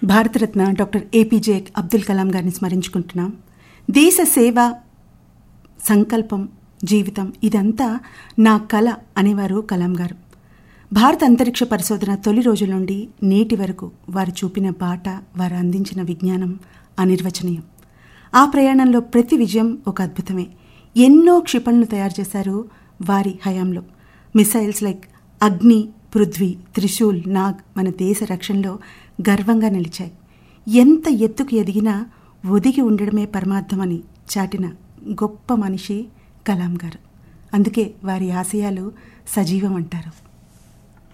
Bharat Ratna doctor APJ Abdul Kalam గారిని స్మరించుకుంటున్నాం దేశ సేవ సంకల్పం జీవితం ఇదంతా నా కళ అనేవారు కలాం గారు భారత అంతరిక్ష పరిశోధన తొలి రోజుల నుండి నేటి వరకు వారు చూపిన బాట వారు అందించిన విజ్ఞానం అనిర్వచనీయం ఆ ప్రయాణంలో ప్రతి విజయం ఒక అద్భుతమే ఎన్నో క్షిపణులు తయారు చేశారు వారి హయాంలో మిసైల్స్ లైక్ అగ్ని పృథ్వీ త్రిశూల్ నాగ్ మన దేశ రక్షణలో గర్వంగా నిలిచాయి ఎంత ఎత్తుకు ఎదిగినా ఒదిగి ఉండడమే పరమార్థమని చాటిన గొప్ప మనిషి కలాం గారు అందుకే వారి ఆశయాలు సజీవం అంటారు